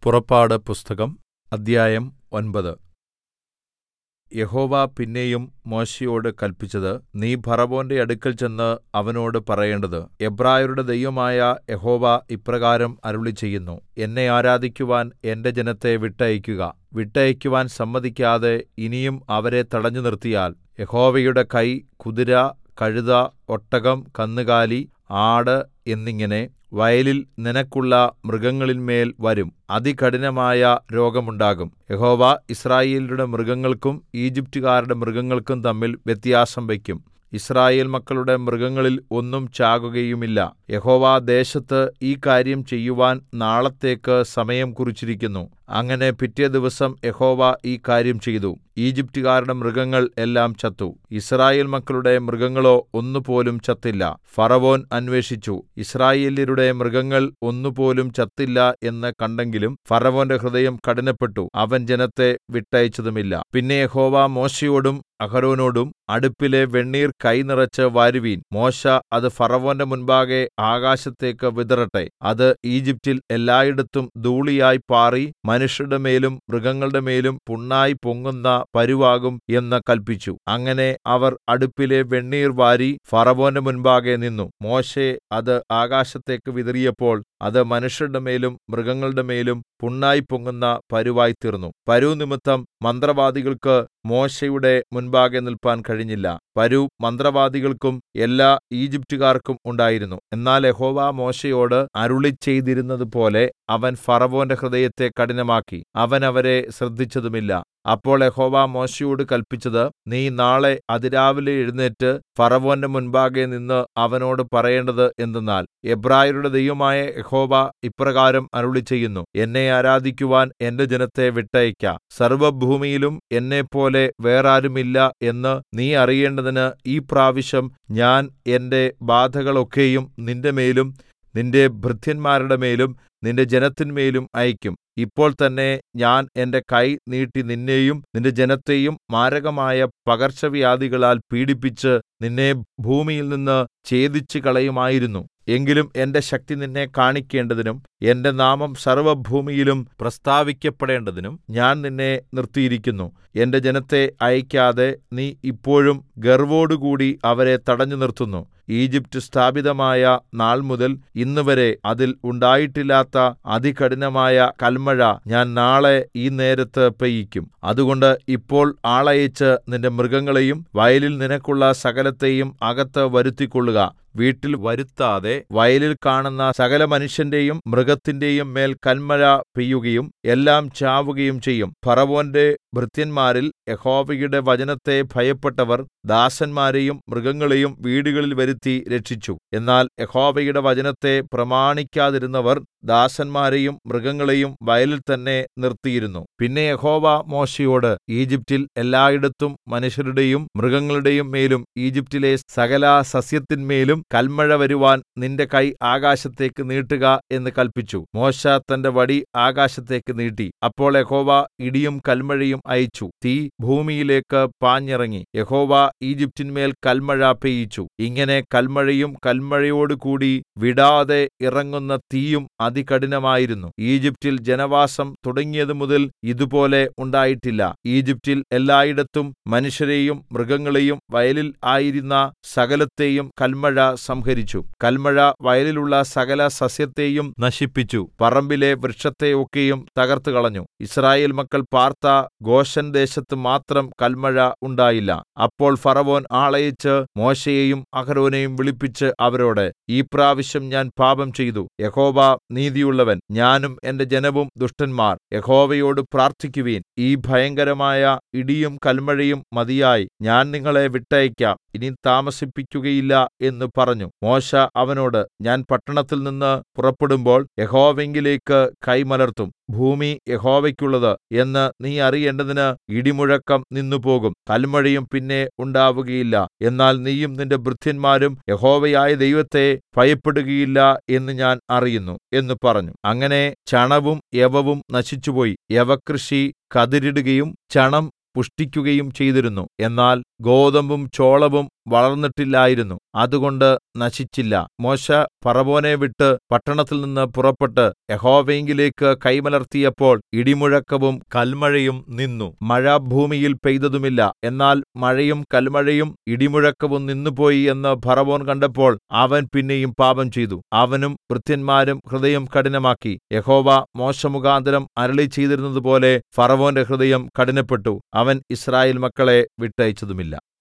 പുറപ്പാട് പുസ്തകം അദ്ധ്യായം ഒൻപത് യഹോവ പിന്നെയും മോശെയോട് കല്പിച്ചത് നീ ഫറവോന്റെ അടുക്കൽ ചെന്ന് അവനോട് പറയേണ്ടത് എബ്രായരുടെ ദൈവമായ യഹോവ ഇപ്രകാരം അരുളിച്ചെയ്യുന്നു എന്നെ ആരാധിക്കുവാൻ എന്റെ ജനത്തെ വിട്ടയയ്ക്കുക വിട്ടയയ്ക്കുവാൻ സമ്മതിക്കാതെ ഇനിയും അവരെ തടഞ്ഞു നിർത്തിയാൽ യഹോവയുടെ കൈ കുതിര കഴുത ഒട്ടകം കന്നുകാലി ആട് എന്നിങ്ങനെ വയലിൽ നിനക്കുള്ള മൃഗങ്ങളിന്മേൽ വരും അതികഠിനമായ രോഗമുണ്ടാകും യഹോവ യിസ്രായേല്യരുടെ മൃഗങ്ങൾക്കും ഈജിപ്റ്റുകാരുടെ മൃഗങ്ങൾക്കും തമ്മിൽ വ്യത്യാസം വയ്ക്കും യിസ്രായേൽ മക്കളുടെ മൃഗങ്ങളിൽ ഒന്നും ചാകുകയുമില്ല യഹോവ ദേശത്ത് ഈ കാര്യം ചെയ്യുവാൻ നാളത്തേക്ക് സമയം കുറിച്ചിരിക്കുന്നു അങ്ങനെ പിറ്റേ ദിവസം യഹോവ ഈ കാര്യം ചെയ്തു ഈജിപ്റ്റുകാരുടെ മൃഗങ്ങൾ എല്ലാം ചത്തു യിസ്രായേൽ മക്കളുടെ മൃഗങ്ങളോ ഒന്നുപോലും ചത്തില്ല ഫറവോൻ അന്വേഷിച്ചു യിസ്രായേല്യരുടെ മൃഗങ്ങൾ ഒന്നുപോലും ചത്തില്ല എന്ന് കണ്ടെങ്കിലും ഫറവോന്റെ ഹൃദയം കഠിനപ്പെട്ടു അവൻ ജനത്തെ വിട്ടയച്ചതുമില്ല പിന്നെ യഹോവ മോശെയോടും അഹരോനോടും അടുപ്പിലെ വെണ്ണീർ കൈ നിറച്ച് വാരുവീൻ മോശെ അത് ഫറവോന്റെ മുൻപാകെ ആകാശത്തേക്ക് വിതറട്ടെ അത് ഈജിപ്റ്റിൽ എല്ലായിടത്തും ധൂളിയായി പാറി മനുഷ്യരുടെ മേലും മൃഗങ്ങളുടെ മേലും പുണ്ണായി പൊങ്ങുന്ന പരുവാകും എന്ന് കല്പിച്ചു അങ്ങനെ അവർ അടുപ്പിലെ വെണ്ണീർ വാരി ഫറവോന്റെ മുൻപാകെ നിന്നു മോശെ അത് ആകാശത്തേക്ക് വിതറിയപ്പോൾ അത് മനുഷ്യരുടെ മേലും മൃഗങ്ങളുടെ മേലും പുണ്ണായി പൊങ്ങുന്ന പരുവായി തീർന്നു പരു നിമിത്തം മന്ത്രവാദികൾക്ക് മോശെയുടെ മുൻപാകെ നിൽപ്പാൻ കഴിഞ്ഞില്ല പരു മന്ത്രവാദികൾക്കും എല്ലാ ഈജിപ്റ്റുകാർക്കും ഉണ്ടായിരുന്നു എന്നാൽ യഹോവ മോശെയോട് അരുളിച്ചെയ്തിരുന്നതുപോലെ അവൻ ഫറവോന്റെ ഹൃദയത്തെ കഠിനമാക്കി അവൻ അവരെ ശ്രദ്ധിച്ചതുമില്ല അപ്പോൾ യഹോവ മോശെയോട് കല്പിച്ചത് നീ നാളെ അതിരാവിലെ എഴുന്നേറ്റ് ഫറവോന്റെ മുൻപാകെ നിന്ന് അവനോട് പറയേണ്ടത് എന്തെന്നാൽ എബ്രായരുടെ ദൈവമായ യഹോവ ഇപ്രകാരം അരുളിച്ചെയ്യുന്നു എന്നെ ആരാധിക്കുവാൻ എന്റെ ജനത്തെ വിട്ടയയ്ക്ക സർവ്വഭൂമിയിലും എന്നെപ്പോലെ വേറാരുമില്ല എന്ന് നീ അറിയേണ്ടതിന് ഈ പ്രാവശ്യം ഞാൻ എന്റെ ബാധകളൊക്കെയും നിന്റെമേലും നിന്റെ ഭൃത്യന്മാരുടെ മേലും നിന്റെ ജനത്തിന്മേലും അയക്കും ഇപ്പോൾ തന്നെ ഞാൻ എന്റെ കൈ നീട്ടി നിന്നെയും നിന്റെ ജനത്തെയും മാരകമായ പകർച്ചവ്യാധികളാൽ പീഡിപ്പിച്ച് നിന്നെ ഭൂമിയിൽനിന്ന് ഛേദിച്ചു കളയുമായിരുന്നു എങ്കിലും എന്റെ ശക്തി നിന്നെ കാണിക്കേണ്ടതിനും എന്റെ നാമം സർവ്വഭൂമിയിലും പ്രസ്താവിക്കപ്പെടേണ്ടതിനും ഞാൻ നിന്നെ നിർത്തിയിരിക്കുന്നു എന്റെ ജനത്തെ അയക്കാതെ നീ ഇപ്പോഴും ഗർവ്വോടുകൂടി അവരെ തടഞ്ഞു നിർത്തുന്നു ഈജിപ്റ്റ് സ്ഥാപിതമായ നാൾമുതൽ ഇന്നുവരെ അതിൽ ഉണ്ടായിട്ടില്ലാത്ത അതികഠിനമായ കൽമഴ ഞാൻ നാളെ ഈ നേരത്ത് പെയ്യിക്കും അതുകൊണ്ട് ഇപ്പോൾ ആളയച്ച് നിന്റെ മൃഗങ്ങളെയും വയലിൽ നിനക്കുള്ള സകലത്തെയും അകത്ത് വരുത്തിക്കൊള്ളുക വീട്ടിൽ വരുത്താതെ വയലിൽ കാണുന്ന സകല മനുഷ്യന്റെയും മൃഗത്തിന്റെയും മേൽ കൽമഴ പെയ്യുകയും എല്ലാം ചാവുകയും ചെയ്യും ഫറവോന്റെ ഭൃത്യന്മാരിൽ യഹോവയുടെ വചനത്തെ ഭയപ്പെട്ടവർ ദാസന്മാരെയും മൃഗങ്ങളെയും വീടുകളിൽ വരുത്തി രക്ഷിച്ചു എന്നാൽ യഹോവയുടെ വചനത്തെ പ്രമാണിക്കാതിരുന്നവർ ദാസന്മാരെയും മൃഗങ്ങളെയും വയലിൽ തന്നെ നിർത്തിയിരുന്നു പിന്നെ യഹോവ മോശെയോട് ഈജിപ്റ്റിൽ എല്ലായിടത്തും മനുഷ്യരുടെയും മൃഗങ്ങളുടെയും മേലും ഈജിപ്റ്റിലെ സകല സസ്യത്തിന്മേലും കൽമഴ വരുവാൻ നിന്റെ കൈ ആകാശത്തേക്ക് നീട്ടുക എന്ന് കൽപ്പിച്ചു മോശ തന്റെ വടി ആകാശത്തേക്ക് നീട്ടി അപ്പോൾ യഹോവ ഇടിയും കൽമഴയും അയച്ചു തീ ഭൂമിയിലേക്ക് പാഞ്ഞിറങ്ങി യഹോവ ഈജിപ്റ്റിന്മേൽ കൽമഴ പെയ്യിച്ചു ഇങ്ങനെ കൽമഴയും കൽമഴയോടുകൂടി വിടാതെ ഇറങ്ങുന്ന തീയും അതികഠിനമായിരുന്നു ഈജിപ്റ്റിൽ ജനവാസം തുടങ്ങിയതു മുതൽ ഇതുപോലെ ഉണ്ടായിട്ടില്ല ഈജിപ്റ്റിൽ എല്ലായിടത്തും മനുഷ്യരെയും മൃഗങ്ങളെയും വയലിൽ ആയിരുന്ന സകലത്തെയും കൽമഴ സംഹരിച്ചു കൽമഴ വയലിലുള്ള സകല സസ്യത്തെയും നശിപ്പിച്ചു പറമ്പിലെ വൃക്ഷത്തെ ഒക്കെയും തകർത്ത് കളഞ്ഞു ഇസ്രായേൽ മക്കൾ പാർത്ത ഗോശൻ ദേശത്ത് മാത്രം കൽമഴ ഉണ്ടായില്ല അപ്പോൾ ഫറവോൻ ആളയച്ച് മോശയെയും അഹരോനെയും വിളിപ്പിച്ച് അവരോട് ഈ പ്രാവശ്യം ഞാൻ പാപം ചെയ്തു യഹോവ നീതിയുള്ളവൻ ഞാനും എന്റെ ജനവും ദുഷ്ടന്മാർ യഹോവയോട് പ്രാർത്ഥിക്കുവീൻ ഈ ഭയങ്കരമായ ഇടിയും കൽമഴയും മതിയായി ഞാൻ നിങ്ങളെ വിട്ടയക്കാം ഇനി താമസിപ്പിക്കുകയില്ല എന്ന് പറഞ്ഞു മോശ അവനോട് ഞാൻ പട്ടണത്തിൽ നിന്ന് പുറപ്പെടുമ്പോൾ യഹോവെങ്കിലേക്ക് കൈമലർത്തും ഭൂമി യഹോവയ്ക്കുള്ളത് എന്ന് നീ അറിയേണ്ടതിന് ഇടിമുഴക്കം നിന്നുപോകും കൽമഴയും പിന്നെ ഉണ്ടാവുകയില്ല എന്നാൽ നീയും നിന്റെ ഭൃത്യന്മാരും യഹോവയായ ദൈവത്തെ ഭയപ്പെടുകയില്ല എന്ന് ഞാൻ അറിയുന്നു എന്ന് പറഞ്ഞു അങ്ങനെ ചണവും യവവും നശിച്ചുപോയി യവകൃഷി കതിരിടുകയും ചണം പുഷ്ടിക്കുകയും ചെയ്തിരുന്നു എന്നാൽ ഗോതമ്പും ചോളവും വളർന്നിട്ടില്ലായിരുന്നു അതുകൊണ്ട് നശിച്ചില്ല മോശെ ഫറവോനെ വിട്ട് പട്ടണത്തിൽനിന്ന് പുറപ്പെട്ട് യഹോവയിങ്കലേക്ക് കൈമലർത്തിയപ്പോൾ ഇടിമുഴക്കവും കൽമഴയും നിന്നു മഴ ഭൂമിയിൽ പെയ്തതുമില്ല എന്നാൽ മഴയും കൽമഴയും ഇടിമുഴക്കവും നിന്നുപോയി എന്ന് ഫറവോൻ കണ്ടപ്പോൾ അവൻ പിന്നെയും പാപം ചെയ്തു അവനും ഭൃത്യന്മാരും ഹൃദയം കഠിനമാക്കി യഹോവ മോശെ മുഖാന്തരം അരുളിച്ചെയ്തിരുന്നതുപോലെ ഫറവോന്റെ ഹൃദയം കഠിനപ്പെട്ടു അവൻ യിസ്രായേൽ മക്കളെ വിട്ടയച്ചതുമില്ല